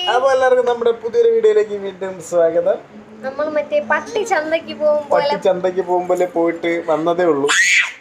അപ്പോൾ എല്ലാവർക്കും നമ്മുടെ പുതിയൊരു വീഡിയോയിലേക്ക് വീണ്ടും സ്വാഗതം നമ്മൾ മറ്റേ പട്ടി ചന്തക്ക് പോകും പോലെ പട്ടിച്ചന്തയ്ക്ക് പോകുമ്പോൾ പോയിട്ട് വന്നതേ ഉള്ളൂ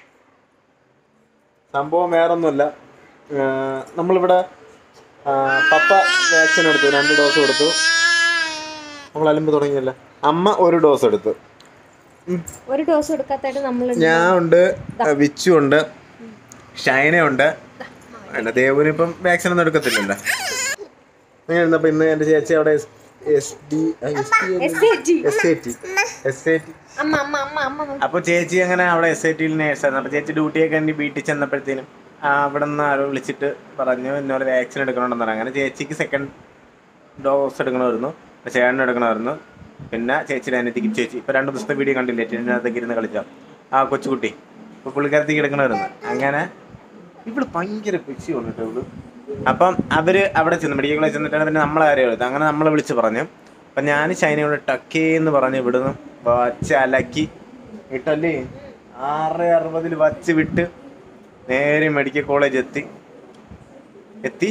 സംഭവം വേറൊന്നുമല്ല ആഹ് നമ്മളിവിടെ ആഹ് പപ്പ വാക്സിൻ എടുത്തു രണ്ട് ഡോസ് കൊടുത്തു നമ്മൾ അലമ്പ് തുടങ്ങിയല്ല അമ്മ ഒരു ഡോസ് എടുത്തു ഒരു ഡോസ് എടുക്കാത്തായിട്ട് നമ്മൾ ഞാൻ ഉണ്ട് വിച്ചു ഉണ്ട് ഷൈന ഉണ്ട് അല്ല ദേവുന് ഇപ്പം വാക്സിൻ ഒന്നും എടുക്കത്തില്ലല്ലോ അങ്ങനെ ഇരുന്നപ്പോൾ ഇന്ന് എൻ്റെ ചേച്ചി അവിടെ S D S A T S A T അമ്മ അമ്മ അമ്മ അമ്മ നോക്ക്. അപ്പോൾ ചേച്ചി അങ്ങനെ അവിടെ എസ് ഐ ടിയിൽ നേഴ്സായിരുന്നു അപ്പോൾ ചേച്ചി ഡ്യൂട്ടിയൊക്കെ കഴിഞ്ഞ് വീട്ടിൽ ചെന്നപ്പോഴത്തേനും അവിടെ നിന്ന് ആരോ വിളിച്ചിട്ട് പറഞ്ഞു ഇന്നോട് വാക്സിൻ എടുക്കണമെന്ന് പറഞ്ഞു അങ്ങനെ ചേച്ചിക്ക് സെക്കൻഡ് ഡോസ് എടുക്കണമായിരുന്നു ചേട്ടൻ എടുക്കണമായിരുന്നു പിന്നെ ചേച്ചിയുടെ അനിയത്തിക്ക് ചേച്ചി ഇപ്പോൾ രണ്ട് ദിവസത്തെ വീഡിയോ കണ്ടില്ലേ ചേച്ചിനകത്തേക്ക് ഇരുന്ന് കളിച്ചാൽ ആ കൊച്ചുകുട്ടി ഇപ്പോൾ പുള്ളിക്കാരത്തേക്ക് എടുക്കണമായിരുന്നു അങ്ങനെ ഇവള് ഭയങ്കര പിച്ചിയാണ് കേട്ടോ ഇവള് അപ്പം അവര് അവിടെ ചെന്ന് മെഡിക്കൽ കോളേജ് ചെന്നിട്ടാണ് പിന്നെ നമ്മളെ കാര്യം എടുത്തത് അങ്ങനെ നമ്മളെ വിളിച്ച് പറഞ്ഞു അപ്പം ഞാൻ ഷൈനയോട് ടക്കേ എന്ന് പറഞ്ഞ് ഇവിടുന്ന് വച്ച് അലക്കി ഇട്ടല്ലേ ആറ് അറുപതിൽ വച്ച് വിട്ട് നേരെ മെഡിക്കൽ കോളേജ് എത്തി എത്തി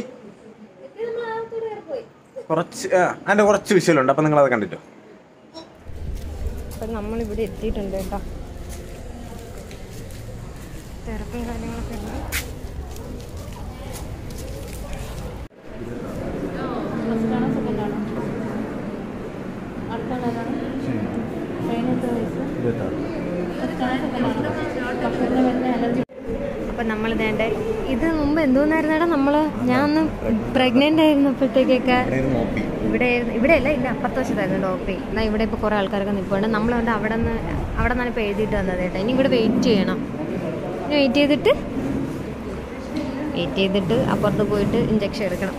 കുറച്ച് ആ അതിൻ്റെ കുറച്ച് വിഷയമുണ്ട് അപ്പം നിങ്ങളത് കണ്ടിട്ടോ അപ്പൊ നമ്മൾ ഇവിടെ എത്തിയിട്ടുണ്ട് കേട്ടോ തിരക്കും കാര്യങ്ങളൊക്കെ ഉണ്ട് അപ്പൊ നമ്മൾ ഇതേണ്ട ഇത് മുമ്പ് എന്തോന്നായിരുന്നേടാ നമ്മള് ഞാൻ ഒന്ന് പ്രഗ്നന്റ് ആയിരുന്നപ്പോഴത്തേക്കൊക്കെ ഇവിടെ ഇവിടെ അല്ല ഇല്ല അപ്പുറത്തെ വശത്തായിരുന്നു ഡോക്ടറെ എന്നാൽ ഇവിടെ ഇപ്പോൾ കുറേ ആൾക്കാരൊക്കെ നിൽപ്പുണ്ട് നമ്മളുണ്ട് അവിടെ നിന്ന് അവിടെ നിന്നാണ് ഇപ്പോൾ എഴുതിയിട്ട് വന്നത് കേട്ടോ ഇനി ഇവിടെ വെയിറ്റ് ചെയ്യണം ഇനി വെയിറ്റ് ചെയ്തിട്ട് വെയിറ്റ് ചെയ്തിട്ട് അപ്പുറത്ത് പോയിട്ട് ഇഞ്ചക്ഷൻ എടുക്കണം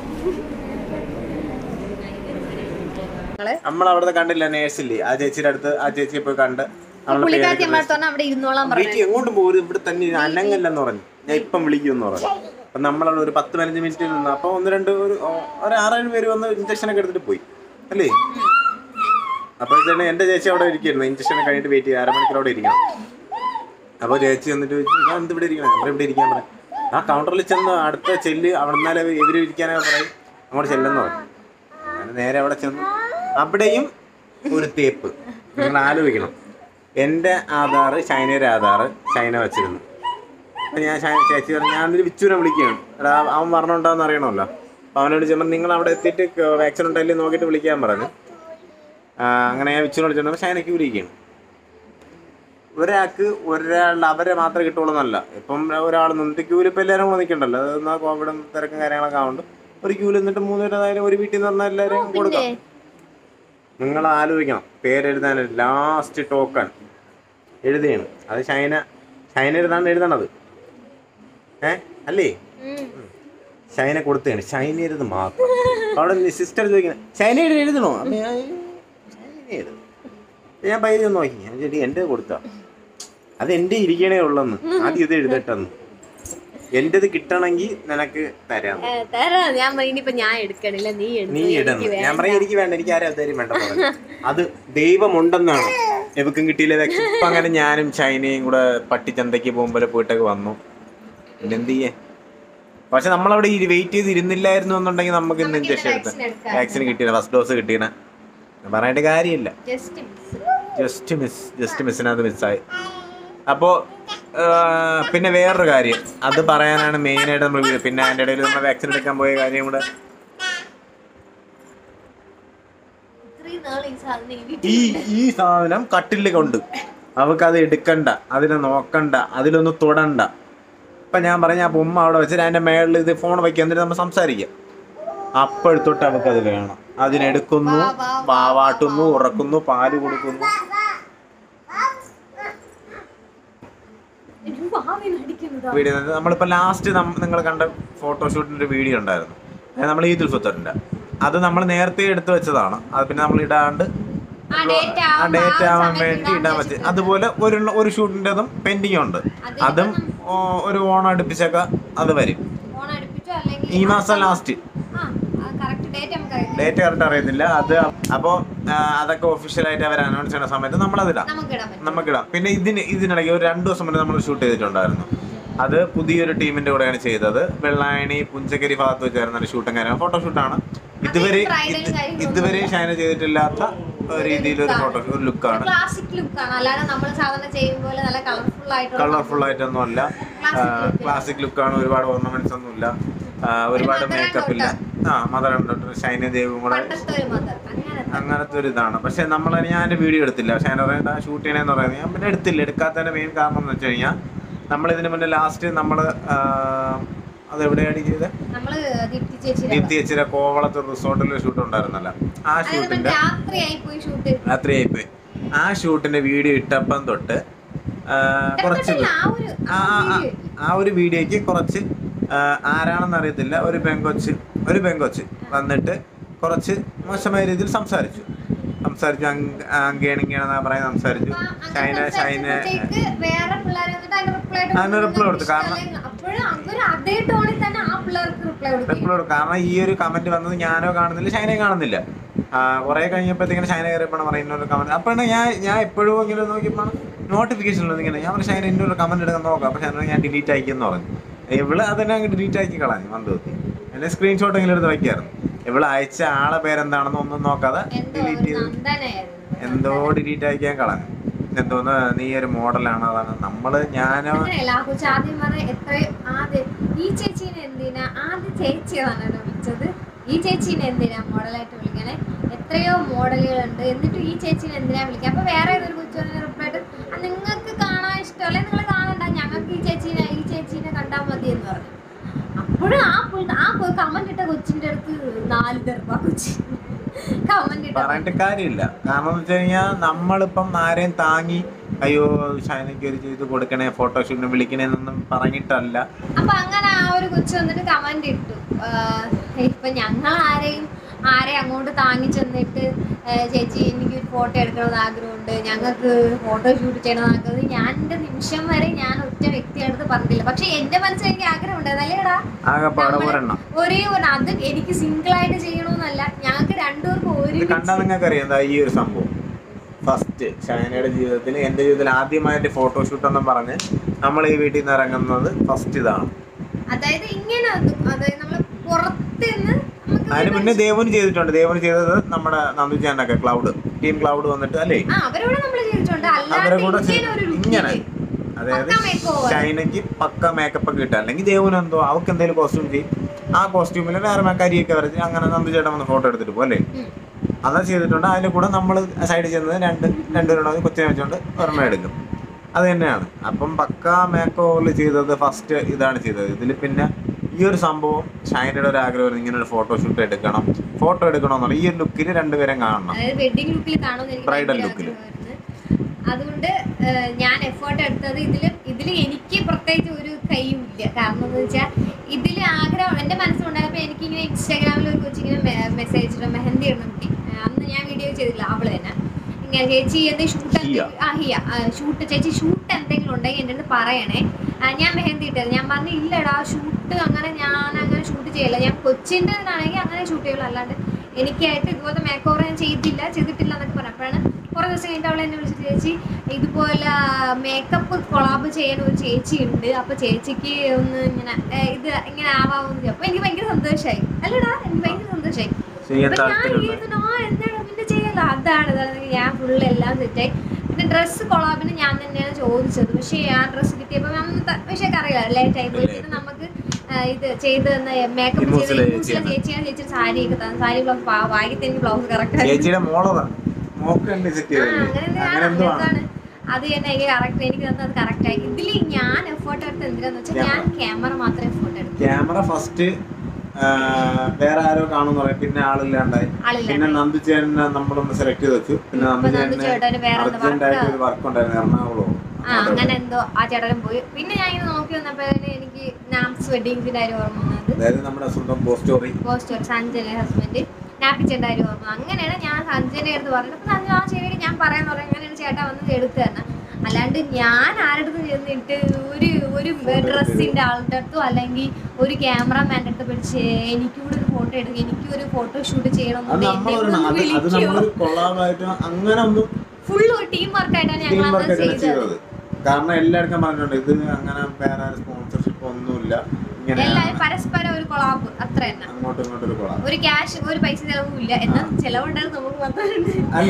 നമ്മൾ അവിടുത്തെ കണ്ടില്ല നേഴ്സില്ലേ ആ ചേച്ചിയുടെ അടുത്ത് ആ ചേച്ചിയെ പോയി കണ്ട് നമ്മളെ പുള്ളിക്കാരത്തി പേരൊക്കെ നമ്മളെ അടുത്ത് അവിടെ ഇരുന്നോളാൻ പറഞ്ഞു വീട്ടിൽ എങ്ങോട്ടും പോരും ഇവിടെ തന്നെ ഇരുന്ന് അനങ്ങല്ലെന്ന് പറഞ്ഞു ഞാൻ ഇപ്പം വിളിക്കുമെന്ന് പറഞ്ഞു അപ്പം നമ്മളവിടെ ഒരു പത്ത് പതിനഞ്ച് മിനിറ്റ് നിന്ന് അപ്പോൾ ഒന്ന് രണ്ട് ഒരു ഒരു ആറേഴ് പേര് വന്ന് ഇഞ്ചക്ഷൻ ഒക്കെ എടുത്തിട്ട് പോയി അല്ലേ അപ്പോഴത്തേന് എൻ്റെ ചേച്ചി അവിടെ ഇരിക്കുന്നു ഇഞ്ചക്ഷൻ കഴിഞ്ഞിട്ട് വെയിറ്റ് ചെയ്ത് അരമണിക്കൂർ അവിടെ ഇരിക്കണം അപ്പോൾ ചേച്ചി വന്നിട്ട് ചോദിച്ചു ഞാൻ എന്ത് ഇവിടെ ഇരിക്കണം നമ്മൾ ഇവിടെ ഇരിക്കാൻ പറയും ആ കൗണ്ടറിൽ ചെന്ന് അടുത്ത ചെല്ല് അവിടെ നിന്നാലേ ഇവർ ഇരിക്കാനൊക്കെ പറയും അങ്ങോട്ട് ചെല്ലെന്ന് പറഞ്ഞു അങ്ങനെ നേരെ അവിടെ ചെന്നു അവിടെയും ഒരു തേപ്പ് നിങ്ങൾ ആലോചിക്കണം എൻ്റെ ആധാർ ഷൈനയുടെ ആധാർ ഷൈന വെച്ചിരുന്നു അപ്പം ഞാൻ ഷൈ- ചേച്ചി പറഞ്ഞു ഞാൻ ഒരു വിച്ചുവിനെ വിളിക്കുകയാണ് എടാ അവൻ പറഞ്ഞുണ്ടോന്ന് അറിയണമല്ലോ അപ്പോൾ അവനോട് ചെല്ലുമ്പോൾ നിങ്ങൾ അവിടെ എത്തിയിട്ട് വാക്സിൻ ഉണ്ടല്ലേ നോക്കിയിട്ട് വിളിക്കാൻ പറഞ്ഞു ആ, അങ്ങനെ ഞാൻ വിച്ചുവിനെ വിളിച്ചിട്ടുണ്ടെങ്കിൽ ഷൈനയ്ക്ക് വിളിക്കുകയാണ് ഒരാൾക്ക് ഒരാളുടെ അവരെ മാത്രമേ കിട്ടുള്ളൂ എന്നല്ല ഇപ്പം ഒരാൾ നിന്ന് ക്യൂവിൽ ഇപ്പം എല്ലാവരും കൂടെ നിൽക്കണ്ടല്ലോ അത് എന്നാൽ കോവിഡും തിരക്കും കാര്യങ്ങളൊക്കെ ആവുന്നുണ്ട് ഒരു ക്യൂവിൽ നിന്നിട്ട് മൂന്ന് പേരായാലും ഒരു വീട്ടിൽ നിന്ന് പറഞ്ഞാൽ എല്ലാവരും കൊടുക്കാം നിങ്ങൾ ആലോചിക്കണം പേരെഴുതാൻ ലാസ്റ്റ് ടോക്കൺ എഴുതിയാണ് അത് ഷൈന ഷൈന എഴുതാണ് എഴുതണത് ഏ അല്ലേ ഷൈന കൊടുത്തതാണ് ഷൈന എഴുത് മാത്രം അവിടെ സിസ്റ്റർ ചോദിക്കുന്നത് ഷൈന എഴുതി എഴുതണോ അമ്മ ഞാൻ ഷൈന എഴുതും ഞാൻ പൈസ ഒന്ന് നോക്കി ഞാൻ ചേട്ടി എൻ്റെ കൊടുത്താ അത് എൻ്റെ ഇരിക്കണേ ഉള്ളെന്ന് ആദ്യം ഇത് എഴുതട്ടെന്ന് എൻ്റെത് കിട്ടണമെങ്കിൽ നിനക്ക് തരാം തരാ ഞാൻ പറഞ്ഞു, ഇനിയിപ്പോ ഞാൻ എടുക്കണില്ല നീ നീ എടുത്തു ഇടണം എനിക്ക് ഞാൻ പറയാം എനിക്ക് വേണ്ട എനിക്ക് ആരും അതാരും വേണ്ട പറഞ്ഞു. അത് ദൈവമുണ്ടെന്നാണ് എവക്കും കിട്ടിയില്ല ഇപ്പൊ അങ്ങനെ ഞാനും ചൈനയും കൂടെ പട്ടിച്ചന്തയ്ക്ക് പോകുമ്പോൾ പോയിട്ടൊക്കെ വന്നു പിന്നെ എന്ത് ചെയ്യേ പക്ഷെ നമ്മളവിടെ വെയിറ്റ് ചെയ്ത് ഇരുന്നില്ലായിരുന്നു എന്നുണ്ടെങ്കിൽ നമുക്ക് ഇന്ന് ഇഞ്ചക്ഷൻ എടുത്ത് vaccine എടുക്കാം. വാക്സിൻ കിട്ടിയ ഫസ്റ്റ് ഡോസ് കിട്ടിയണ പറഞ്ഞിട്ട് കാര്യമില്ല ജസ്റ്റ് ജസ്റ്റ് മിസ് ജസ്റ്റ് മിസ്സിനകത്ത് മിസ്സായി അപ്പോൾ പിന്നെ വേറൊരു കാര്യം അത് പറയാനാണ് മെയിനായിട്ട് നമ്മൾ പിന്നെ അതിൻ്റെ ഇടയിൽ നമ്മൾ വാക്സിൻ എടുക്കാൻ പോയ കാര്യം കൂടെ ഇത്രയും നാൾ ഈ സാധനം ഈ വീട്ടിൽ ഈ ഈ സാധനം കട്ടിൽ കൊണ്ട് അവൾക്ക് അത് എടുക്കണ്ട അതിനെ നോക്കണ്ട അതിലൊന്ന് തൊടണ്ട ഇപ്പം ഞാൻ പറഞ്ഞ ആ ബൊമ്മ അവിടെ വെച്ചിട്ട് അതിൻ്റെ മേളിൽ ഇത് ഫോൺ വയ്ക്കുക എന്നിട്ട് നമ്മൾ സംസാരിക്കാം അപ്പോഴത്തൊട്ട് അവൾക്ക് അത് വേണം അതിനെടുക്കുന്നു വാവാട്ടുന്നു ഉറക്കുന്നു പാല് കൊടുക്കുന്നു എനിക്ക് ഭാവിയിൽ അടിക്കുന്നതാ. വീഡിയോ നമ്മളിപ്പോൾ ലാസ്റ്റ് നിങ്ങൾ കണ്ട ഫോട്ടോഷൂട്ടിൻ്റെ ഒരു വീഡിയോ ഉണ്ടായിരുന്നു അത് നമ്മൾ ഈദുൽ ഫിത്തറിൻ്റെ അത് നമ്മൾ നേരത്തെ എടുത്തു വെച്ചതാണ് അത് പിന്നെ നമ്മൾ ഇടാണ്ട് ആ date ആ ആവുമ്പോ ഡേറ്റ് ആ ആവാൻ സമയത്ത് വേണ്ടി ഇടാൻ ഇടാൻ പറ്റി അതുപോലെ ഒരു ഒരു ഷൂട്ടിൻ്റെതും പെൻഡിങ് ഉണ്ട് അതും ഓ, ഒരു ഓണം അടുപ്പിച്ചൊക്കെ അത് വരും ഫോൺ അടുപ്പിച്ചോ അല്ലെങ്കിൽ ഈ മാസം ലാസ്റ്റ് ആ കറക്റ്റ് ഡേറ്റ് നമുക്ക് അറിയാം ഡേറ്റ് കറക്റ്റ് അറിയത്തില്ല അത് അപ്പോൾ അതൊക്കെ ഒഫീഷ്യലായിട്ട് അവർ അനൗൺസ് ചെയ്യുന്ന സമയത്ത് നമ്മളതിടാം നമുക്ക് ഇടാൻ പറ്റും നമുക്കിടാം പിന്നെ ഇതിന് ഇതിനിടയ്ക്ക് ഒരു രണ്ട് ദിവസം മുന്നേ നമ്മൾ ഷൂട്ട് ചെയ്തിട്ടുണ്ടായിരുന്നു അത് പുതിയൊരു ടീമിന്റെ കൂടെയാണ് ചെയ്തത് വെള്ളായണി പുഞ്ചക്കരി ഭാഗത്ത് വെച്ചായിരുന്നു ഷൂട്ടും കാര്യങ്ങളും ഫോട്ടോഷൂട്ടാണ് ഇതുവരെ bridal ഇത് കാര്യങ്ങളൊന്നും ഇതുവരെ ഷൈന ചെയ്തിട്ടില്ലാത്ത രീതിയിലൊരു ഫോട്ടോ ഒരു ലുക്കാണ് ക്ലാസിക് ലുക്കാണ് അല്ലാതെ നമ്മൾ സാധാരണ ചെയ്യും പോലെ നല്ല കളർഫുൾ ആയിട്ടുള്ള കളർഫുൾ ആയിട്ടൊന്നും അല്ല ക്ലാസിക് ലുക്കാണ് ഒരുപാട് ഓർണമെന്റ്സ് ഒന്നും ഇല്ല ആ, ഒരുപാട് മധുരം മേക്കപ്പ് ഇല്ല ആ മദർ ഷൈന ദേവും കൂടെ പണ്ടത്തെ ഒരു മദർ അങ്ങനെ അങ്ങനത്തെ ഒരു ഇതാണ് പക്ഷെ നമ്മൾ ഞാൻ എൻ്റെ വീഡിയോ എടുത്തില്ല ഷൈന പറയുന്നത് ഷൂട്ട് ചെയ്യണമെന്ന് പറയുന്നത് ഞാൻ പിന്നെ എടുത്തില്ല എടുക്കാത്തതിന്റെ മെയിൻ കാരണം എന്ന് വെച്ച് കഴിഞ്ഞാൽ നമ്മൾ ഇതിന് മുന്നേ ലാസ്റ്റ് നമ്മൾ അത് എവിടെയാണ് ചെയ്തത് നമ്മള് ദീപ്തി ചേച്ചി ദീപ്തി ചേച്ചിയുടെ കോവളത്ത് റിസോർട്ടിൽ ഷൂട്ട് ഉണ്ടായിരുന്നല്ല ആ അതായത് ഷൂട്ടിന്റെ രാത്രിയായി പോയി ഷൂട്ട് രാത്രിയായി പോയി ആ ഷൂട്ടിന്റെ വീഡിയോ ഇട്ടപ്പം തൊട്ട് ആ, കുറച്ച് പേര് ആ ഒരു ആ ആ, ആ, ആ ഒരു വീഡിയോയ്ക്ക് കുറച്ച് ആ, ആരാണെന്ന് അറിയത്തില്ല ഒരു പെങ്കൊച്ച് ഒരു പെങ്കൊച്ച് വന്നിട്ട് കുറച്ച് മോശമായ രീതിയിൽ സംസാരിച്ചു സംസാരിച്ചു അങ്കേണിങ്ങാണെന്നാ പറയുന്നത് സംസാരിച്ചു ഷൈന ഷൈന വേറെ പിള്ളേരെ വന്നിട്ട് അതിന് റിപ്ലൈ അതിന് reply കൊടുത്തു. കാരണം- അപ്പോഴും അവര് അതേ ടോണിൽ തന്നെ ആ പിള്ളേർക്ക് റിപ്ലൈ കൊടുക്കും എപ്പോഴും കാരണം ഈ ഒരു കമന്റ് വന്നത് ഞാനോ കാണുന്നില്ല ഷൈനയും കാണുന്നില്ല കുറെ കഴിഞ്ഞപ്പോഴത്തേക്കിന് ഷൈന കയറിയപ്പോൾ പറയുന്ന ഒരു കമന്റ് അപ്പോഴാണ് ഞാൻ ഞാൻ എപ്പോഴും ഇങ്ങനെ നോക്കിയപ്പോൾ നോട്ടിഫിക്കേഷൻ ഉള്ളത് ഇങ്ങനെ ഞാൻ പറഞ്ഞു ഷൈന എൻ്റെ ഒരു കമന്റ് എടുക്കാൻ നോക്കാം പക്ഷെ ഷൈന ഞാൻ ഡിലീറ്റ് അയക്കുമെന്ന് പറഞ്ഞു ഇവള് അതന്നെ അങ്ങ് ഡിലീറ്റ് ആക്കി കളഞ്ഞു മന്ദൂത്തി എന്നെ സ്ക്രീൻഷോട്ട് എങ്കിലും എടുത്ത് വയ്ക്കായിരുന്നു ഇവള് അയച്ച ആളെ പേരെന്താണെന്ന് ഒന്നും നോക്കാതെ എന്തോ ഡിലീറ്റ് ഒരു ചെയ്ത് നന്ദനായിരുന്നു എന്തോ ഡിലീറ്റ് അയക്കാൻ കളഞ്ഞു എന്തോന്ന് നീ ഒരു മോഡലാണ് അതാണ് നമ്മള് ഞാനോ അങ്ങനെയല്ല ആ കൊച്ചു ആദ്യം പറഞ്ഞ എത്രയോ ആദ്യം ഈ ചേച്ചീനെ എന്തിനാ ആദ്യം ചേച്ചിയാണ് കേട്ടോ വിളിച്ചത് ഈ ചേച്ചീനെ എന്തിനാ മോഡലായിട്ട് വിളിക്കണേ എത്രയോ മോഡലുകളുണ്ട് എന്നിട്ട് ഈ ചേച്ചീനെ എന്തിനാ വിളിക്കുക അപ്പൊ വേറെ ഏതൊരു കൊച്ചു റിപ്ലൈ നിങ്ങൾക്ക് കാണാൻ ഇഷ്ടമല്ലേ നിങ്ങൾ കാണണ്ട ഞങ്ങൾക്ക് ഈ ചേച്ചീനെ ഈ ചേച്ചീനെ കണ്ടാൽ മതി എന്ന് പറഞ്ഞു അപ്പോഴും ആ പുള്ള ആ കമന്റ് ഇട്ട കൊച്ചിന്റെ അടുത്ത് നാല് തെറുപ്പ കൊച്ചി കമന്റ് ഇട്ട പറഞ്ഞിട്ട് കാര്യമില്ല കാരണം എന്ന് വെച്ച് കഴിഞ്ഞാൽ നമ്മളിപ്പം ആരെയും താങ്ങി അയ്യോ ഷൈനയ്ക്ക് ഒരു ചെയ്ത് കൊടുക്കണേ ഫോട്ടോഷൂട്ടിന് വിളിക്കണേന്നൊന്നും പറഞ്ഞിട്ടല്ല അപ്പൊ അങ്ങനെ ആ ഒരു കൊച്ചു വന്നിട്ട് കമന്റ് ഇട്ടു ആഹ് ഇപ്പൊ ഞങ്ങൾ ആരെയും ആരെ അങ്ങോട്ട് താങ്ങി ചെന്നിട്ട് ആഹ് ചേച്ചി എനിക്ക് ഒരു ഫോട്ടോ എടുക്കണമെന്ന് ആഗ്രഹമുണ്ട് ഞങ്ങൾക്ക് ഫോട്ടോ ഷൂട്ട് ചെയ്യണമെന്ന് ആഗ്രഹം ഞാൻ എൻ്റെ നിമിഷം വരെ ഞാൻ ഒറ്റ വ്യക്തിയടുത്ത് പറഞ്ഞില്ല പക്ഷെ എന്റെ മനസ്സിൽ എനിക്ക് ആഗ്രഹം ഉണ്ട് അതല്ലേടാ ആകെപ്പാടെ നമ്മള് ഒരെണ്ണം ഒരേ ഒരു അത് എനിക്ക് സിംഗിൾ ആയിട്ട് ചെയ്യണമെന്നല്ല ഞങ്ങൾക്ക് രണ്ടുപേർക്കും ഇത് കണ്ടാൽ ഒരു നിങ്ങൾക്ക് അറിയാം എന്താ ഈ ഒരു സംഭവം ഫസ്റ്റ് ഷൈനയുടെ ജീവിതത്തിൽ എൻ്റെ ജീവിതത്തിൽ ആദ്യമായിട്ട് ഫോട്ടോഷൂട്ട് എന്നും പറഞ്ഞ് നമ്മൾ ഈ വീട്ടിൽ നിന്ന് ഇറങ്ങുന്നത് ഫസ്റ്റ് ഇതാണ് അതായത് ഇങ്ങനെ അത് അതായത് നമ്മള് പുറത്തുനിന്ന് നമുക്ക് അതിന് ഒരു മുന്നേ ദേവന് ചെയ്തിട്ടുണ്ട് ദേവന് ചെയ്തത് നമ്മുടെ നന്ദുചാനൊക്കെ ക്ലൗഡ് ടീം ക്ലൗഡ് വന്നിട്ട് അല്ലേ ആ അവരോട് നമ്മൾ ചെയ്തിട്ടുണ്ട് അവരെ കൂടെ അല്ലാണ്ട് ചെയ്ത് ഇങ്ങനെ ഒരു ഇങ്ങനെ ലുക്കില് അതായത് പക്ക makeover. ഷൈനയ്ക്ക് പക്ക മേക്കപ്പ് ഒക്കെ കിട്ടുക അല്ലെങ്കിൽ ദേവന് എന്തോ അവൾക്ക് എന്തെങ്കിലും കോസ്റ്റ്യൂം ചെയ്യും ആ കോസ്റ്റ്യൂമിൽ വേറെ കരിയൊക്കെ വരച്ച് അങ്ങനെ നന്ദു ചേട്ടൻ വന്ന് ഫോട്ടോ എടുത്തിട്ട് പോകും അല്ലേ ഉം. അത് ചെയ്തിട്ടുണ്ട് അതിന്റെ കൂടെ നമ്മൾ സൈഡിൽ ചെന്നത് രണ്ട് രണ്ടുപേരുടെ കൊച്ചിനെ വെച്ചുകൊണ്ട് ഒരെണ്ണം എടുക്കും അത് തന്നെയാണ് അപ്പം പക്ക മേക്ക് ഓവറിൽ ചെയ്തത് ഫസ്റ്റ് ഇതാണ് ചെയ്തത് ഇതിൽ പിന്നെ ഈ ഒരു സംഭവം ഷൈനയുടെ ഒരു ആഗ്രഹം ഇങ്ങനെ ഒരു ഫോട്ടോഷൂട്ട് എടുക്കണം ഫോട്ടോ എടുക്കണമെന്നുള്ള ഈ ഒരു ലുക്കിൽ രണ്ടുപേരും കാണണം അതായത് വെഡിങ് ലുക്കിൽ കാണുമെന്ന് എനിക്ക് Bridal ഭയങ്കര look ല്. ആഗ്രഹമായിരുന്നു. അതുകൊണ്ട് ഏഹ്, ഞാൻ എഫേർട്ട് എടുത്തത് ഇതില് ഇതില് എനിക്ക് പ്രത്യേകിച്ച് ഒരു കൈയും ഇല്ല കാരണം എന്ന് വെച്ചാൽ ഇതിൽ ആഗ്രഹം എൻ്റെ മനസ്സിലുണ്ടായപ്പോൾ എനിക്കിങ്ങനെ ഇൻസ്റ്റാഗ്രാമിൽ ഒരു കൊച്ചിങ്ങനെ മെസ്സേജ് ഇട്ട് മെഹന്തി ഇടണം കുട്ടി ഏഹ്, അന്ന് ഞാൻ വീഡിയോ ചെയ്തില്ല അവള് തന്നെ ഇങ്ങനെ ചേച്ചി എന്ത് ഷൂട്ട് ഹിയ. ആ ഹിയ ഷൂട്ട് ചേച്ചി ഷൂട്ട് എന്തെങ്കിലും ഉണ്ടെങ്കിൽ എൻ്റെ അടുത്ത് പറയണേ ആ, ഞാൻ മെഹന്തി ഇട്ടത് ഞാൻ പറഞ്ഞു ഇല്ലടാ ഷൂട്ട് അങ്ങനെ ഞാൻ അങ്ങനെ ഷൂട്ട് ചെയ്യില്ല ഞാൻ കൊച്ചിൻ്റെതാണെങ്കിൽ അങ്ങനെ ഷൂട്ട് ചെയ്യുള്ളൂ അല്ലാണ്ട് എനിക്കായിട്ട് ഇതുപോലത്തെ മേക്ക് ഓവർ ഞാൻ ചെയ്തില്ല ചെയ്തിട്ടില്ല എന്നൊക്കെ പറഞ്ഞപ്പോഴാണ് കുറേ ദിവസം കഴിഞ്ഞിട്ട് അവൾ എന്നെ വിളിച്ചിട്ട് ചേച്ചി ഇതുപോലെ മേക്കപ്പ് കൊളാബ് ചെയ്യാൻ ഒരു ചേച്ചി ഉണ്ട് അപ്പൊ ചേച്ചിക്ക് ഒന്ന് ഇങ്ങനെ ഏ, ഇത് ഇങ്ങനെ ആവാമെന്ന് അപ്പൊ എനിക്ക് ഭയങ്കര സന്തോഷമായി അല്ലടാ എനിക്ക് ഭയങ്കര സന്തോഷമായി ചെയ്യാൻ അപ്പൊ ഞാൻ താല്പര്യമുണ്ട് ഇരുന്നു, ആ എന്താണ് പിന്നെ ചെയ്യല അതാണ് ഇതാണ് ഞാൻ ഫുള്ള് എല്ലാം സെറ്റായി പിന്നെ ഡ്രസ്സ് കൊളാബിന് ഞാൻ തന്നെയാണ് ചോദിച്ചത് പക്ഷേ ആ ഡ്രസ്സ് കിട്ടിയപ്പോൾ അന്നത്തെ പക്ഷേ അറിയില്ല ലേറ്റ് ആയി പോയി പിന്നെ നമുക്ക് ആ, ഇത് ചെയ്ത് തന്ന മേക്കപ്പ് ഇമോസിലെ ചെയ്ത് ചേച്ചിയാണ്. ചേച്ചിയാണ് ചേച്ചി സാരി ഒക്കെ തന്നെ സാരി ബ്ലൗസ് വാങ്ങി തന്നെ ബ്ലൗസ് കറക്റ്റ് ചേച്ചിയുടെ മോളതാണ് മോക്ക് ഉണ്ട് സെറ്റ് ചെയ്തത് അങ്ങനെ അങ്ങനെ എന്തോ ആണ് എന്താണ് അത് തന്നെ എനിക്ക് കറക്റ്റ് എനിക്ക് തന്നത് കറക്റ്റ് ആയി ഇതിൽ ഞാൻ എഫേർട്ട് എടുത്ത് എന്തിനാന്ന് വെച്ചാൽ ഞാൻ ക്യാമറ മാത്രമേ എഫേർട്ട് എടുത്തു ക്യാമറ ഫസ്റ്റ് വേറെ ആരോ കാണുമെന്ന് പറയും പിന്നെ ആളില്ലാണ്ടായി ആളില്ല പിന്നെ നന്ദുചേട്ടനെ നമ്മളൊന്ന് സെലക്ട് ചെയ്ത് വെച്ചു പിന്നെ ഇപ്പൊ നന്ദുചേട്ടന് നന്ദുചേട്ടന് വേറെ എന്താ അർജന്റ് ആയിട്ട് work? ഒരു വർക്ക് ഉണ്ടായിരുന്നു എറണാകുളം ആ അങ്ങനെ എന്തോ ആ ചേട്ടനും പോയി പിന്നെ ഞാൻ ഇങ്ങനെ നോക്കി വന്നപ്പോഴാണ് എനിക്ക് നാംസ് വെഡിങ്സിന്റെ കാര്യം ഓർമ്മ വന്നത് അതായത് നമ്മുടെ സ്വന്തം post story poster Sanjana husband നാപ്പിച്ചേൻ്റെ കാര്യം ഓർമ്മ അങ്ങനെയാണ് ഞാൻ സഞ്ജന അടുത്ത് പറഞ്ഞത് അപ്പൊ സഞ്ജന ആ ശരി ഞാൻ പറയാന്ന് പറഞ്ഞു അങ്ങനെയാണ് ചേട്ടാ വന്നത് എടുത്തു തന്നെ അല്ലാണ്ട് ഞാൻ ആരടുത്ത് ചെന്നിട്ട് ഒരു ഒരു ഡ്രസ്സിന്റെ ആളുടെ അടുത്തോ അല്ലെങ്കിൽ ഒരു ക്യാമറമാൻ്റെ അടുത്ത് പിടിച്ച് എനിക്കൂടെ ഒരു ഫോട്ടോ എടുക്കുക എനിക്കൊരു ഫോട്ടോ ഷൂട്ട് ചെയ്യണം അത് നമ്മളൊരെണ്ണം അത് അത് നമ്മളൊരു കൊളാബായിട്ട് അങ്ങനെ ഒന്നും ഫുൾ ഒരു ടീം വർക്കായിട്ടാണ് ടീം ഞങ്ങൾ വർക്ക് അന്ന് ആയിട്ടാണ് ചെയ്തത് ചെയ്തത് കാരണം എല്ലാവർക്കും പറഞ്ഞിട്ടുണ്ട് ഇത് അങ്ങനെ വേറെ സ്പോൺസർഷിപ്പ് ഒന്നുമില്ല ഇങ്ങനെ എല്ലാവരും പരസ്പരം ഒരു കൊളാബ് അത്ര തന്നെ അങ്ങോട്ടും ഇങ്ങോട്ടും ഒരു കൊളാം ഒരു ക്യാഷ് ഒരു പൈസ ചെലവും ഇല്ല എന്നാൽ ചെലവുണ്ടായിരുന്നു നമുക്ക് വന്നിട്ടുണ്ട് അല്ല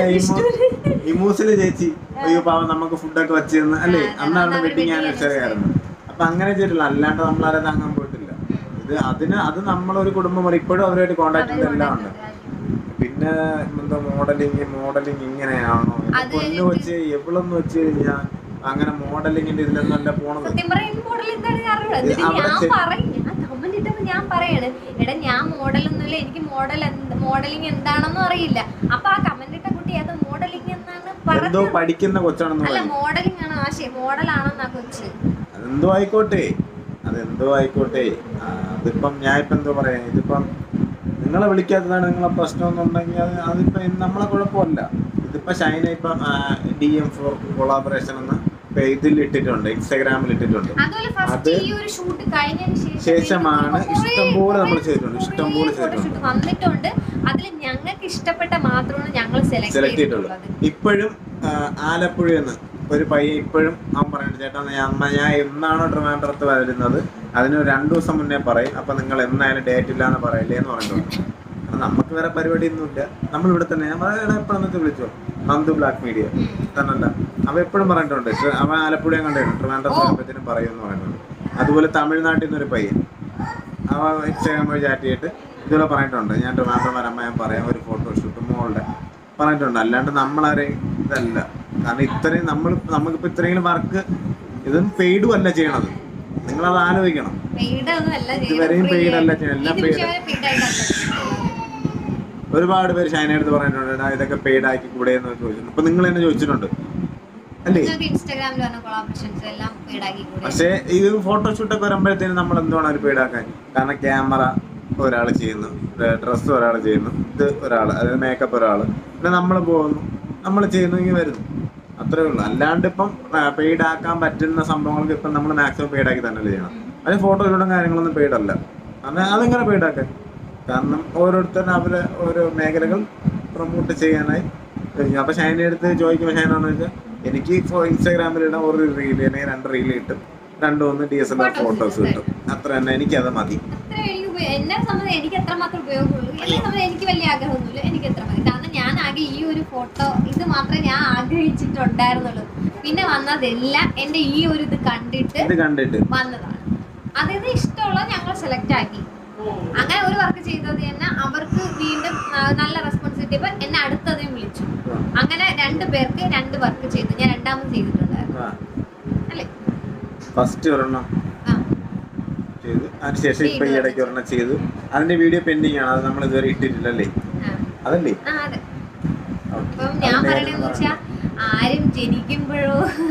ഈ മൂസിലെ ചേച്ചി അയ്യോ പാവം നമുക്ക് ഫുഡൊക്കെ വെച്ചിരുന്ന് അല്ലേ ആ, അന്ന് അന്ന് അവിടെ അവര് വെഡിങ് wedding ആനിവേഴ്സറി ആയിരുന്നു അപ്പൊ അങ്ങനെ ചെയ്തിട്ടില്ല അല്ലാണ്ട് നമ്മളാരെ താങ്ങാൻ പോയിട്ടില്ല ഇത് അതിന് അത് നമ്മളൊരു കുടുംബം പോലെ ഇപ്പോഴും അവരുമായിട്ട് കോണ്ടാക്ട് എല്ലാം ഉണ്ട് പിന്നെ എന്താ മോഡലിങ് മോഡലിങ് ഇങ്ങനെയാണോ അത് പൊന്നു വെച്ച് എവിടെന്ന് വെച്ച് കഴിഞ്ഞാൽ അങ്ങനെ മോഡലിങ്ങിന്റെ ഇതിലൊന്നല്ല പോണത് സത്യം പറയുന്ന മോഡൽ എന്താണ് അറിയില്ല എന്നിട്ട് അവിടെ ഞാൻ ചെ- പറയും ഞാൻ കമന്റ് ഇട്ടപ്പോ ഞാൻ പറയാണ് എടാ ഞാൻ മോഡൽ ഒന്നുമില്ല എനിക്ക് മോഡൽ മോഡലിംഗ് എന്താണെന്നും അറിയില്ല അപ്പൊ ആ കമന്റ് ഇട്ട കുട്ടി അത് മോഡലിംഗ് എന്നാണ് എന്തോ പറഞ്ഞത് പഠിക്കുന്ന കൊച്ചാണെന്ന് അല്ല പറഞ്ഞു മോഡലിംഗ് ആണ് ആശയം മോഡലാണെന്നാ കൊച്ച് അതെന്തോ ആയിക്കോട്ടെ അതെന്തോ ആയിക്കോട്ടെ ആ, അതിപ്പം ഞാൻ ഇപ്പം എന്തോ പറയാ ഇതിപ്പം നിങ്ങളെ വിളിക്കാത്തതാണ് നിങ്ങളെ പ്രശ്നം എന്നുണ്ടെങ്കിൽ അത് അതിപ്പോ നമ്മളെ കുഴപ്പമല്ല ഇതിപ്പോ ഷൈന ഇപ്പം ഡി എം ഫോർ കൊളാബറേഷൻ എന്ന് ഇപ്പൊ ഇതിൽ ഇട്ടിട്ടുണ്ട് ഇൻസ്റ്റാഗ്രാമിൽ ഇട്ടിട്ടുണ്ട് അതുപോലെ ഫസ്റ്റ് അത് ഈ ഒരു ഷൂട്ട് കഴിഞ്ഞതിന് ശേഷം ശേഷമാണ് കുറേ- ഇഷ്ടംപോലെ നമ്മൾ കുറേ- ചെയ്തിട്ടുണ്ട് ഇഷ്ടംപോലെ കുറേ ചെയ്തിട്ടുണ്ട് photoshoot വന്നിട്ടുണ്ട് അതിൽ ഞങ്ങൾക്ക് ഇഷ്ടപ്പെട്ട മാത്രമാണ് ഞങ്ങൾ സെലക്ട് സെലക്ട് ചെയ്തിട്ടുള്ളത് ചെയ്തിട്ടുള്ളത് ഇപ്പോഴും ആലപ്പുഴയിൽ നിന്ന് ഒരു പയ്യൻ ഇപ്പോഴും അവൻ പറയുന്നത് ചേട്ടാ ഞാൻ അമ്മ ഞാൻ എന്നാണോ ട്രിവാൻഡ്രത്ത് വരുന്നത് അതിന് രണ്ടു ദിവസം മുന്നേ പറയും അപ്പൊ നിങ്ങൾ എന്നായാലും ഡേറ്റ് ഇല്ല എന്ന് പറയില്ലേ എന്ന് പറഞ്ഞിട്ടുണ്ട് കാരണം നമുക്ക് വേറെ പരിപാടി ഒന്നുമില്ല നമ്മൾ ഇവിടെ തന്നെ ഞാൻ പറയാം എപ്പോഴെന്നൊക്കെ വിളിച്ചോ നന്ദു ബ്ലാക്ക് മീഡിയ തന്നല്ല അവൻ എപ്പോഴും പറഞ്ഞിട്ടുണ്ട് ട്രി- അവൻ ആലപ്പുഴയും കണ്ടിട്ടുണ്ട് ട്രിവാൻഡ്രത്ത് വരുമ്പോഴത്തേനും പറയുമെന്ന് പറയുന്നുണ്ട് അതുപോലെ തമിഴ്നാട്ടിൽ നിന്നൊരു പയ്യൻ അവൻ ഇൻസ്റ്റാഗ്രാം വഴി ചാറ്റ് ചെയ്തിട്ട് ഇതുപോലെ പറഞ്ഞിട്ടുണ്ട് ഞാൻ ട്രിവാൻഡ്രം വരമ്മ ഞാൻ പറയാം ഒരു ഫോട്ടോഷൂട്ട് മോളുടെ പറഞ്ഞിട്ടുണ്ട് അല്ലാണ്ട് നമ്മളാരെയും ഇതല്ല കാരണം ഇത്രയും നമ്മൾ നമുക്കിപ്പോൾ ഇത്രയും വർക്ക് ഇതൊന്നും പെയ്ഡും അല്ല ചെയ്യണത് നിങ്ങളത് ആലോചിക്കണം പെയ്ഡ് ഒന്നും അല്ല ഇതുവരെയും paid അല്ല ചെയ്യുന്നത്, എല്ലാം paid. പെയ്ഡ് ആയിട്ടാണ് ഒരുപാട് പേര് ഷൈനടുത്ത് പറഞ്ഞിട്ടുണ്ട് "എടാ, ഇതൊക്കെ പെയ്ഡ് ആക്കി കൂടെ എന്ന് ചോദിച്ചിട്ടുണ്ട് ഇപ്പൊ നിങ്ങൾ തന്നെ ചോദിച്ചിട്ടുണ്ട് അല്ലേ നിങ്ങൾക്ക് ഇൻസ്റ്റാഗ്രാമിൽ വന്ന കൊളാബറേഷൻസ് എല്ലാം പെയ്ഡ് ആക്കി കൂടെ പക്ഷേ ഇത് ഫോട്ടോഷൂട്ടൊക്കെ വരുമ്പോഴത്തേനും നമ്മൾ എന്തുവാണ് ഒരു പേടാക്കാൻ കാരണം ക്യാമറ ഒരാൾ ചെയ്യുന്നു ഡ്രസ്സ് ഒരാൾ ചെയ്യുന്നു ഇത് ഒരാൾ അതായത് മേക്കപ്പ് ഒരാൾ പിന്നെ നമ്മൾ പോകുന്നു നമ്മൾ ചെയ്യുന്നു ഇങ്ങനെ വരുന്നു അത്രേ ഉള്ളൂ അല്ലാണ്ട് ഇപ്പം പെയ്ഡ് ആക്കാൻ പറ്റുന്ന സംഭവങ്ങൾക്ക് ഇപ്പം നമ്മൾ മാക്സിമം പെയ്ഡ് ആക്കി തന്നെ ചെയ്യണം അതിന് ഫോട്ടോയിലൂടെ കാര്യങ്ങളൊന്നും പെയ്ഡ് അല്ല കാരണം അതിങ്ങനെ പെയ്ഡ് ആക്കാൻ കാരണം ഓരോരുത്തരും അവരെ ഓരോ മേഖലകൾ പ്രൊമോട്ട് ചെയ്യാനായി കഴിഞ്ഞു അപ്പൊ ഷൈന എടുത്ത് ചോദിക്കുമ്പോൾ ഷൈന എന്ന് വെച്ചാൽ എനിക്ക് ഇപ്പോൾ ഇൻസ്റ്റാഗ്രാമിൽ ഇടാൻ ഒരു റീൽ അല്ലെങ്കിൽ രണ്ട് റീൽ കിട്ടും രണ്ടു മൂന്ന് D S L R photos കിട്ടും അത്ര തന്നെ എനിക്കത് മതി അത്ര എനിക്ക് ഉപയോ- എന്നെ സംബന്ധിച്ച് എനിക്ക് എത്ര മാത്രം ഉപയോഗമുള്ളൂ എന്നെ സംബന്ധിച്ച് എനിക്ക് വലിയ ആഗ്രഹമൊന്നുമില്ല എനിക്ക് എത്ര മതി കാരണം ഞാൻ ആകെ ഈ ഒരു ഫോട്ടോ ഇത് മാത്രമേ ഞാൻ ആഗ്രഹിച്ചിട്ടുണ്ടായിരുന്നുള്ളൂ പിന്നെ വന്നതെല്ലാം എൻ്റെ ഈ ഒരു ഇത് കണ്ടിട്ട് ഇത് കണ്ടിട്ട് വന്നതാണ് അതായത് ഇഷ്ടമുള്ള ഞങ്ങൾ സെലക്ട് ആക്കി അങ്ങനെ ഒരു വർക്ക് ചെയ്തത് തന്നെ അവർക്ക് വീണ്ടും ആ, നല്ല റെസ്പോൺസിബിലിറ്റി ഇപ്പൊ എന്നെ അടുത്തതേം വിളിച്ചു അങ്ങനെ രണ്ട് പേർക്ക് രണ്ട് വർക്ക് ചെയ്തു ഞാൻ രണ്ടാമത് ചെയ്തിട്ടുണ്ടായിരുന്നു അല്ലേ ഫസ്റ്റ് ഒരെണ്ണം ആ ചെയ്തു അതിനുശേഷം ഇപ്പൊ ഈ ഇടയ്ക്ക് ഒരെണ്ണം ചെയ്തു അതിന്റെ വീഡിയോ പെൻഡിങ് ആണ് അത് നമ്മൾ ഇതുവരെ ഇട്ടിട്ടില്ലല്ലേ ആ. അതല്ലേ ആ അതെ Okay. അപ്പം ഞാൻ അത് നേരെ പറയണെന്ന് വെച്ചാ ആരും ജനിക്കുമ്പോഴോ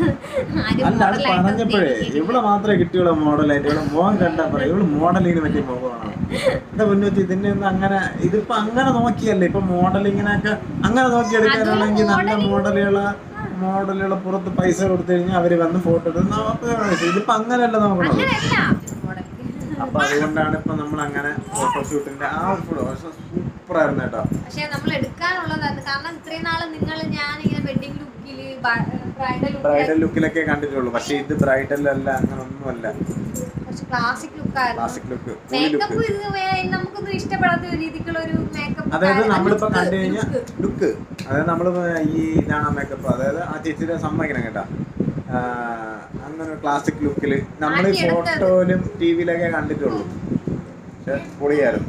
ആരും അല്ല അത് model ആയിട്ടോ പറഞ്ഞപ്പോഴേ ജനിക്കില്ല. ഇവിടെ മാത്രമേ കിട്ടിയുള്ളൂ മോഡലായിട്ട് ഇവിടെ മോഹൻ കണ്ടാ പറയാം ഇവള് മോഡലിങ്ങിന് പറ്റിയ മുഖമാണ് എന്താ മുന്നോട്ട് ഇതിന്റെ ഒന്നും അങ്ങനെ ഇതിപ്പോ അങ്ങനെ നോക്കിയല്ലേ ഇപ്പൊ മോഡലിങ്ങിനൊക്കെ അങ്ങനെ നോക്കി എടുക്കാനാണെങ്കിൽ നല്ല modeling- മോഡലുകള് മോഡലുകളെ പുറത്ത് പൈസ കൊടുത്തു കഴിഞ്ഞാൽ അവര് വന്ന് ഫോട്ടോ എടുത്ത് നമുക്ക് ഇതിപ്പോ അങ്ങനെയല്ല നോക്കണത് അങ്ങനെയല്ല model. അപ്പൊ അതുകൊണ്ടാണ് ഇപ്പൊ നമ്മൾ അങ്ങനെ ഫോട്ടോഷൂട്ടിന്റെ ആ ഒരു സൂപ്പർ ആയിരുന്നു കേട്ടോ പക്ഷെ നമ്മൾ എടുക്കാനുള്ളതാണ് കാരണം ഇത്രയും നാള് നിങ്ങൾ ഞാൻ ഇങ്ങനെ വെഡിങ് ലുക്കില് ബ്രൈഡൽ ബ്രൈഡൽ ലുക്കിൽ ലുക്കിലൊക്കെ കണ്ടിട്ടുള്ളൂ പക്ഷെ ഇത് ബ്രൈഡൽ അല്ല അങ്ങനെ ഒന്നുമല്ല കുറച്ച് ക്ലാസിക് ലുക്കായിരുന്നു classic look fully makeup look ഇത് വേ- നമുക്കൊന്നും ഇഷ്ടപ്പെടാത്ത രീതിക്കുള്ള ഒരു മേക്കപ്പ് അതായത് നമ്മളിപ്പോ കണ്ടു കഴിഞ്ഞാൽ ലുക്ക് അതായത് നമ്മള് ഈ ഇതാണ് മേക്കപ്പ് അതായത് ആ ചേച്ചിയുടെ സമ്മതിക്കണം കേട്ടാ ആ, അങ്ങനെ ക്ലാസിക് ലുക്കില് നമ്മൾ ഈ ആക്കിയെടുത്തത്. ഫോട്ടോയിലും ടി വിയിലൊക്കെ കണ്ടിട്ടുള്ളൂ പക്ഷെ പൊളിയായിരുന്നു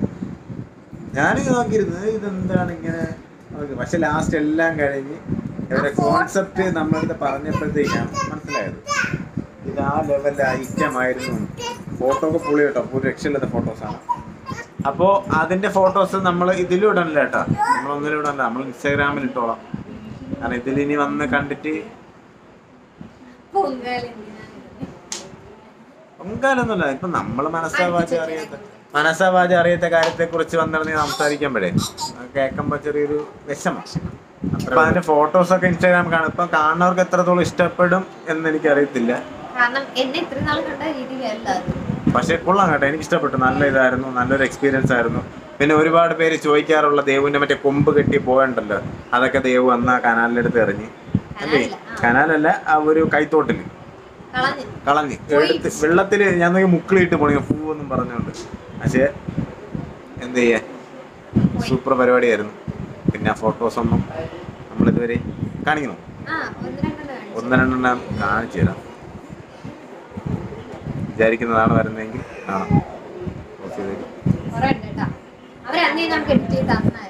ഞാനിത് നോക്കിയിരുന്നത് ഇതെന്താണ് ഇങ്ങനെ നോക്കി. പക്ഷെ ലാസ്റ്റ് എല്ലാം കഴിഞ്ഞ് ഇവരുടെ കോൺസെപ്റ്റ് നമ്മളടുത്ത് പറഞ്ഞപ്പോഴത്തേക്കാണ് മനസ്സിലായത് ഇത് ആ ലെവലിൽ ഐറ്റമായിരുന്നു ഫോട്ടോ ഒക്കെ പൊളി കേട്ടോ ഒരു രക്ഷയില്ലാത്ത ഫോട്ടോസാണ് അപ്പോൾ അതിന്റെ ഫോട്ടോസ് നമ്മൾ ഇതിലും ഇടണില്ല കേട്ടോ നമ്മളൊന്നിലും ഇടണില്ല നമ്മൾ ഇൻസ്റ്റാഗ്രാമിൽ ഇട്ടോളാം കാരണം ഇതിൽ ഇനി വന്ന് കണ്ടിട്ട് പൊങ്കാലൊന്നുമില്ല ഇപ്പൊ നമ്മൾ മനസ്സാവാച അറിയാത്ത മനസ്സാവാച അറിയാത്ത കാര്യത്തെ കുറിച്ച് വന്നിറങ്ങി സംസാരിക്കുമ്പോഴേ അത് കേൾക്കുമ്പോ ചെറിയൊരു വിഷമം അപ്പൊ അതിന്റെ ഫോട്ടോസ് ഒക്കെ ഇൻസ്റ്റാഗ്രാം കാണും ഇപ്പൊ കാണുന്നവർക്ക് എത്രത്തോളം ഇഷ്ടപ്പെടും എന്ന് എനിക്ക് അറിയത്തില്ല കാരണം എന്നെ ഇത്രയും നാൾ കണ്ട രീതിയിലല്ല അത് പക്ഷെ കൊള്ളാം കേട്ടോ എനിക്ക് ഇഷ്ടപ്പെട്ടു നല്ല ഇതായിരുന്നു നല്ലൊരു എക്സ്പീരിയൻസ് ആയിരുന്നു പിന്നെ ഒരുപാട് പേര് ചോദിക്കാറുള്ള ദേവുവിന്റെ മറ്റേ കൊമ്പ് കെട്ടി പോകണ്ടല്ലോ അതൊക്കെ ദേവ് വന്ന കനാലിലെടുത്ത് എറിഞ്ഞ് അല്ലേ കനാലില്ല, ആ. കനാലല്ല ആ ഒരു കൈത്തോട്ടില് കളഞ്ഞു കളഞ്ഞ് എടുത്ത് വെള്ളത്തിൽ ഞാൻ നോക്കി മുക്കിളിട്ട് പോണി പൂ എന്നും പറഞ്ഞുകൊണ്ട് പക്ഷേ എന്ത് ചെയ്യാ സൂപ്പർ പരിപാടിയായിരുന്നു പിന്നെ ഫോട്ടോസ് ഒന്നും നമ്മളിതുവരെ കാണിക്കുന്നു ആ ഒന്ന് രണ്ടെണ്ണം കാണിച്ചു ഒന്ന് രണ്ടെണ്ണം കാണിച്ചു തരാം വിചാരിക്കുന്നതാണ് വരുന്നതെങ്കിൽ കാണാം ഓക്കെ കുറെ ഉണ്ട് കേട്ടോ അവരന്നേ നമുക്ക് എഡിറ്റ് ചെയ്ത് തന്നായിരുന്നു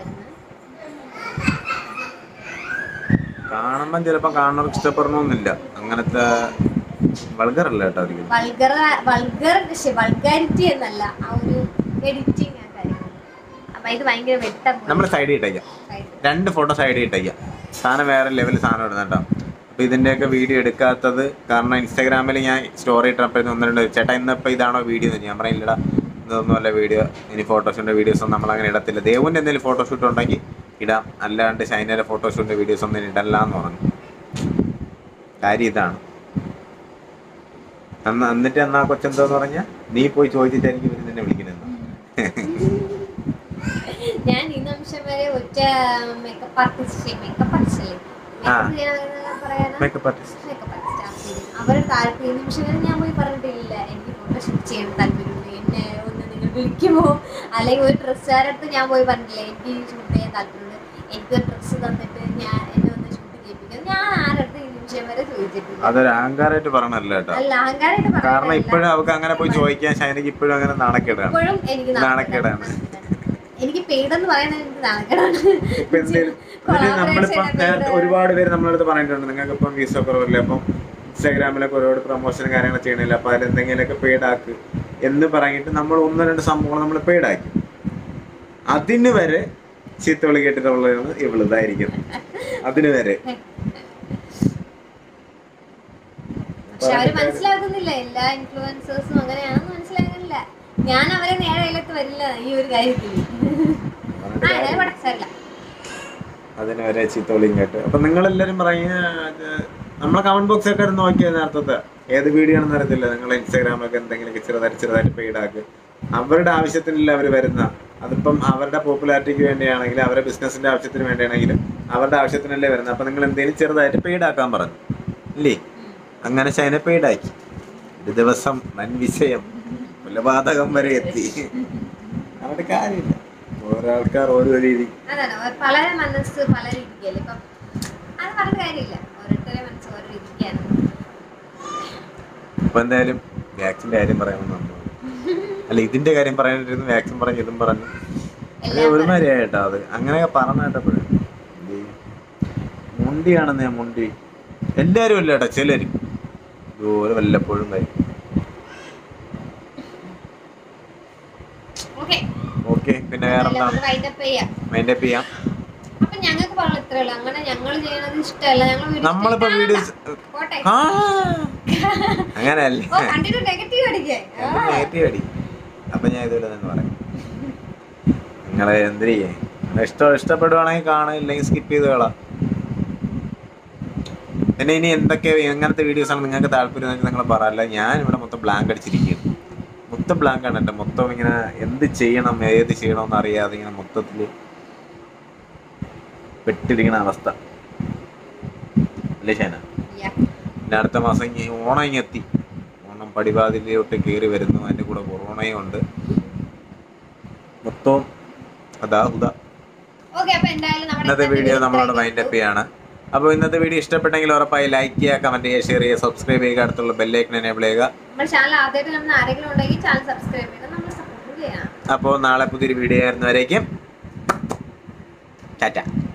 കാണുമ്പം ചിലപ്പോൾ കാണുന്നവർക്ക് ഇഷ്ടപ്പെടണമെന്നില്ല അങ്ങനത്തെ വൾഗറല്ല കേട്ടോ ഒരിക്കലും വൾഗർ വൾഗർ വൾഗാരിറ്റി എന്നല്ല ആ ഒരു എഡിറ്റിംഗ് ആ കാര്യം അപ്പൊ ഇത് ഭയങ്കര വെട്ടം നമ്മൾ സൈഡിൽ ഇട്ടേക്കാം രണ്ട് ഫോട്ടോ സൈഡിൽ ഇട്ടേക്കാം സാധനം വേറെ ലെവൽ സാധനം ഇടുന്ന കേട്ടോ അപ്പോൾ ഇതിൻ്റെയൊക്കെ വീഡിയോ എടുക്കാത്തത് കാരണം ഇൻസ്റ്റാഗ്രാമിൽ ഞാൻ സ്റ്റോറി ഇട്ടപ്പോഴത്തേക്കും ഒന്ന് രണ്ട് ചേട്ടാ ഇന്നിപ്പോൾ ഇതാണോ വീഡിയോ എന്ന് ഞാൻ പറയില്ലടാ ഇതൊന്നുമല്ല വീഡിയോ ഇനി ഫോട്ടോഷൂട്ടിൻ്റെ വീഡിയോസ് ഒന്നും നമ്മളങ്ങനെ ഇടത്തില്ല ദേവുൻ്റെ എന്തെങ്കിലും ഫോട്ടോഷൂട്ട് ഉണ്ടെങ്കിൽ ഇടാം അല്ലാണ്ട് ഷൈനയുടെ ഫോട്ടോഷൂട്ടിൻ്റെ വീഡിയോസ് ഒന്നും ഇടല്ല എന്ന് പറഞ്ഞു കാര്യം ഇതാണ് അന്ന് എന്നിട്ട് എന്നാ കൊച്ചെന്തോന്ന് പറഞ്ഞാൽ നീ പോയി ചോദിച്ചിട്ടായിരിക്കും ഇവർ നിന്നെ വിളിക്കുന്നത് ഞാൻ ഈ നിമിഷം വരെ ഒറ്റ മേക്കപ്പ് ആർട്ടിസ്റ്റ് മേക്കപ്പ് ആർട്ടിസ്റ്റ് ആ. പറയാനാ മേക്കപ്പ് ആർട്ടിസ്റ്റ് മേക്കപ്പ് ആർട്ടിസ്റ്റ് അവരുടെ താല്പര്യം ഈ നിമിഷം വരെ ഞാൻ പോയി പറഞ്ഞിട്ടില്ല എനിക്ക് ഫോട്ടോഷൂട്ട് ചെയ്യാൻ താല്പര്യമുണ്ട് എന്നെ ഒന്ന് നിങ്ങൾ വിളിക്കുമോ അല്ലെങ്കിൽ ഒരു ഡ്രസ്സുകാരടുത്ത് ഞാൻ പോയി പറഞ്ഞില്ല എനിക്ക് ഷൂട്ട് ചെയ്യാൻ താല്പര്യമുണ്ട് എനിക്കൊരു ഡ്രസ്സ് തന്നിട്ട് ഞാൻ എന്നെ ഒന്ന് ഷൂട്ട് ചെയ്യിപ്പിക്കും ഞാൻ ആരടുത്ത് ഈ നിമിഷം വരെ ചോദിച്ചിട്ടില്ല അതൊരു അഹങ്കാരമായിട്ട് പറഞ്ഞല്ല കേട്ടോ അല്ല അഹങ്കാരമായിട്ട് കാരണം പറഞ്ഞിട്ടില്ല. ഇപ്പോഴും അവർക്ക് അങ്ങനെ പോയി ചോദിക്കാൻ ഷൈനക്ക് ഇപ്പോഴും അങ്ങനെ നാണക്കേടാണ് ഇപ്പോഴും എനിക്ക് നാണക്കേടാണ്. എനിക്ക് പെയ്തെന്ന് പറയുന്നത് എനിക്ക് നാണക്കേടാണ് ഇപ്പൊ എന്തേലും എന്നിട്ട് നമ്മളിപ്പം നേരത്തെ ഒരുപാട് പേര് നമ്മളടുത്ത് പറഞ്ഞിട്ടുണ്ട് നിങ്ങൾക്ക് ഇപ്പം വീസ കുറവില്ല അപ്പം ഇൻസ്റ്റാഗ്രാമിലൊക്കെ ഒരുപാട് പ്രൊമോഷനും കാര്യങ്ങൾ ചെയ്യണില്ല അപ്പൊ അതിൽ എന്തെങ്കിലുമൊക്കെ പെയ്ഡ് ആക്ക് എന്ന് പറഞ്ഞിട്ട് നമ്മൾ ഒന്ന് രണ്ട് സംഭവങ്ങൾ നമ്മൾ പെയ്ഡ് ആക്കി അതിന് വരെ ചീത്തവിളി കേട്ടിട്ടുള്ളതാണ് ഇവളിതായിരിക്കുന്നത് അതിന് വരെ പക്ഷെ അവര് മനസ്സിലാക്കുന്നില്ല എല്ലാ ഇൻഫ്ലുവൻസേഴ്സും അങ്ങനെയാണെന്ന് മനസ്സിലാക്കുന്നില്ല ഞാൻ അവരെ നേരെ വരില്ല ഈ ഒരു കാര്യത്തിൽ ആ ഞാൻ പഠിച്ചല്ല അതിന് വരെ ചീത്തവിളിയും കേട്ട് അപ്പൊ നിങ്ങളെല്ലാരും പറയുക നമ്മളെ കമന്റ് ബോക്സ് ഒക്കെ എടുത്ത് നോക്കിയാൽ നേരത്തെ ഏത് വീഡിയോ ആണെന്ന് അറിയത്തില്ല നിങ്ങൾ ഇൻസ്റ്റാഗ്രാമൊക്കെ എന്തെങ്കിലുമൊക്കെ ചെറുതായിട്ട് ചെറുതായിട്ട് പെയ്ഡ് ആക്ക് അവരുടെ ആവശ്യത്തിനല്ല അവർ വരുന്ന അതിപ്പം അവരുടെ പോപ്പുലാരിറ്റിക്ക് വേണ്ടിയാണെങ്കിലും അവരുടെ ബിസിനസിന്റെ ആവശ്യത്തിന് വേണ്ടിയാണെങ്കിലും അവരുടെ ആവശ്യത്തിനല്ലേ വരുന്നത് അപ്പൊ നിങ്ങൾ എന്തെങ്കിലും ചെറുതായിട്ട് പെയ്ഡ് ആക്കാൻ പറഞ്ഞു ഇല്ലേ അങ്ങനെ ചൈന പെയ്ഡ് ആക്കി ഒരു ദിവസം വൻ വിഷയം കൊലപാതകം വരെ എത്തി അവിടെ കാര്യമില്ല ഓരോ ആൾക്കാർ ഓരോ രീതി അതാണ് അവർ പല മനസ്സ് പല രീതിക്കല്ലേ ഇപ്പം അത് പറഞ്ഞ കാര്യമില്ല ഓരോരുത്തരെ മനസ്സ് ഓരോ രീതിക്കാണ് ഇപ്പൊ എന്തായാലും വാക്സിന്റെ കാര്യം പറയാമെന്ന് അല്ല ഇതിന്റെ കാര്യം പറയാനിരുന്നു വാക്സിൻ പറഞ്ഞു ഇതും പറഞ്ഞു അത് എല്ലാം ഒരുമാതിരിയായിട്ടോ അത് അങ്ങനെയൊക്കെ പറഞ്ഞ കേട്ടപ്പോഴും മുണ്ടിയാണെന്ന് ഞാൻ മുണ്ടി എല്ലാരും അല്ല കേട്ടോ ചിലര് ഇതുപോലെ വല്ലപ്പോഴും വരും ഓക്കെ ഓക്കെ പിന്നെ വേറെ എന്താണ് വൈൻഡപ്പ് ചെയ്യാം മൈൻഡപ്പ് ചെയ്യാം അപ്പൊ ഞങ്ങൾക്ക് പറയാൻ ഇത്രേ ഉള്ളൂ അങ്ങനെ ഞങ്ങൾ ചെയ്യണത് ഇഷ്ടമല്ല ഞങ്ങൾ നമ്മളിപ്പോ വീഡിയോസ് പോട്ടെ ആ അങ്ങനെയല്ലേ ഓ കണ്ടിട്ട് നെഗറ്റീവ് അടിക്കേ നെഗറ്റീവ് അടി അപ്പൊ ഞാൻ ഇതുപോലെ തന്നെ പറയാം നിങ്ങളെ എന്ത് ചെയ്യേ ഇഷ്ടം ഇഷ്ടപ്പെടുവാണെങ്കിൽ കാണുക ഇല്ലെങ്കിൽ സ്കിപ്പ് ചെയ്ത് കളാം പിന്നെ ഇനി എന്തൊക്കെ എങ്ങനത്തെ വീഡിയോസ് ആണ് നിങ്ങൾക്ക് താല്പര്യം എന്ന് നിങ്ങൾ പറയല്ല ഞാൻ ഇവിടെ മൊത്തം ബ്ലാങ്ക് അടിച്ചിരിക്കുന്നു മൊത്തം ബ്ലാങ്ക് ആണ് എൻ്റെ മൊത്തം ഇങ്ങനെ എന്ത് ചെയ്യണം ഏത് ചെയ്യണമെന്ന് അറിയാതെ ഇങ്ങനെ മൊത്തത്തിൽ പെട്ടിരിക്കണ അവസ്ഥ അല്ലേ ഷേന പിന്നെ അടുത്ത മാസം ഇനി ഓണം ഇങ്ങ് എത്തി ഓണം പടിവാതിലോട്ട് കയറി വരുന്നു അതിൻ്റെ കൂടെ കൊറോണയും ഉണ്ട് മൊത്തം അതാ ഉദാ ഓക്കെ അപ്പൊ എന്തായാലും നമ്മുടെ ഇന്നത്തെ വീഡിയോ നമ്മളോട് ഇത്രയും വൈൻഡ് അപ്പ് ചെയ്യാണ് അപ്പോൾ ഇന്നത്തെ വീഡിയോ ഇഷ്ടപ്പെട്ടെങ്കിൽ ഉറപ്പായി ലൈക്ക് ചെയ്യുക കമൻറ്റ് ചെയ്യുക ഷെയർ ചെയ്യുക സബ്സ്ക്രൈബ് ചെയ്യുക അടുത്തുള്ള ബെല്ലൈക്കൻ എനേബിൾ ചെയ്യുക നമ്മുടെ ചാനൽ ആദ്യമായിട്ട് നമ്മൾ ആരെങ്കിലും ഉണ്ടെങ്കിൽ ചാനൽ സബ്സ്ക്രൈബ് ചെയ്ത് നമ്മൾ സപ്പോർട്ട് ചെയ്യാം അപ്പോൾ നാളെ പുതിയൊരു വീഡിയോ ആയിരുന്നവരേക്കും ടാറ്റ